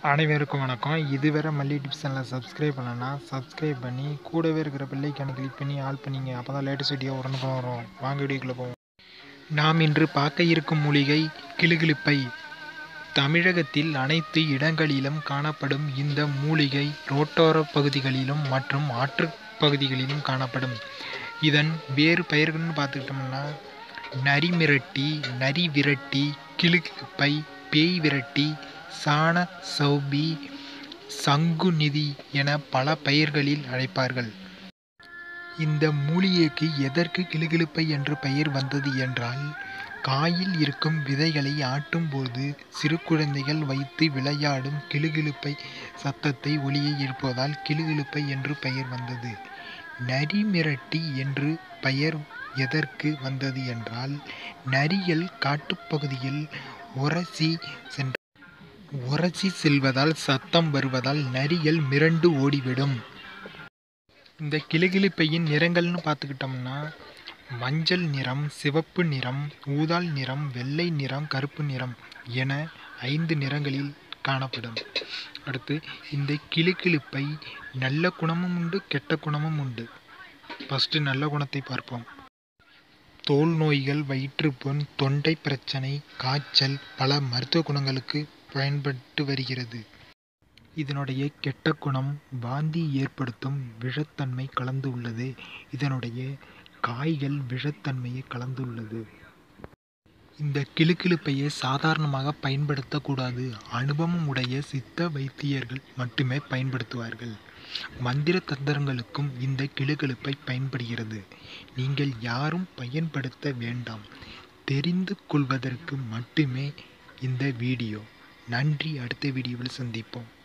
அனைவருக்கும் வணக்கம் இதுவரை மல்லி டிப்ஸ் சேனலை சப்ஸ்கிரைப் பண்ணலன்னா சப்ஸ்கிரைப் பண்ணி கூடவே இருக்கிற பெல்லைக்கான கிளிக் பண்ணி ஆல் பண்ணிங்க அப்போ தான் லேட்டஸ்ட் வீடியோ உடனுக்கும் வரும் வாங்க வீடியோக்குள்ளே போவோம் நாம் இன்று பார்க்க இருக்கும் மூலிகை கிளுகிளுப்பை தமிழகத்தில் அனைத்து இடங்களிலும் காணப்படும் இந்த மூலிகை ரோட்டோர பகுதிகளிலும் மற்றும் ஆற்றுப் பகுதிகளிலும் காணப்படும் இதன் வேறு பெயர்கள்னு பார்த்துக்கிட்டோம்னா நரி மிரட்டி நரி விரட்டி கிளுகிளுப்பை பேய் விரட்டி சாண சௌபி சங்குநிதி என பல பெயர்களில் அழைப்பார்கள் இந்த மூலிகைக்கு எதற்கு கிளுகிளுப்பை என்று பெயர் வந்தது என்றால் காயில் இருக்கும் விதைகளை ஆட்டும்போது சிறு குழந்தைகள் வைத்து விளையாடும் கிளுகிளுப்பை சத்தத்தை ஒளியை எழுப்புவதால் கிளுகிளுப்பை என்று பெயர் வந்தது நரி மிரட்டி என்று பெயர் எதற்கு வந்தது என்றால் நரிகள் காட்டுப்பகுதியில் உரசி சென்ற உரசி செல்வதால் சத்தம் வருவதால் நரிகள் மிரண்டு ஓடிவிடும் இந்த கிளுகிளுப்பையின் நிறங்கள்னு பார்த்துக்கிட்டோம்னா மஞ்சள் நிறம் சிவப்பு நிறம் ஊதால் நிறம் வெள்ளை நிறம் கருப்பு நிறம் என ஐந்து நிறங்களில் காணப்படும் அடுத்து இந்த கிளுகிளுப்பை நல்ல குணமும் உண்டு கெட்ட குணமும் உண்டு ஃபஸ்ட்டு நல்ல குணத்தை பார்ப்போம் தோல் நோய்கள் வயிற்றுப்புண் தொண்டை பிரச்சனை காய்ச்சல் பல மருத்துவ குணங்களுக்கு பயன்பட்டு வருகிறது இதனுடைய கெட்ட குணம் வாந்தி ஏற்படுத்தும் விஷத்தன்மை கலந்து உள்ளது இதனுடைய காய்கள் விஷத்தன்மையை கலந்துள்ளது இந்த கிளுகிளுப்பையை சாதாரணமாக பயன்படுத்தக்கூடாது அனுபவம் உடைய சித்த வைத்தியர்கள் மட்டுமே பயன்படுத்துவார்கள் மந்திர தந்திரங்களுக்கும் இந்த கிளுகிளுப்பை பயன்படுகிறது நீங்கள் யாரும் பயன்படுத்த வேண்டாம் தெரிந்து கொள்வதற்கு மட்டுமே இந்த வீடியோ நன்றி அடுத்த வீடியோவில் சந்திப்போம்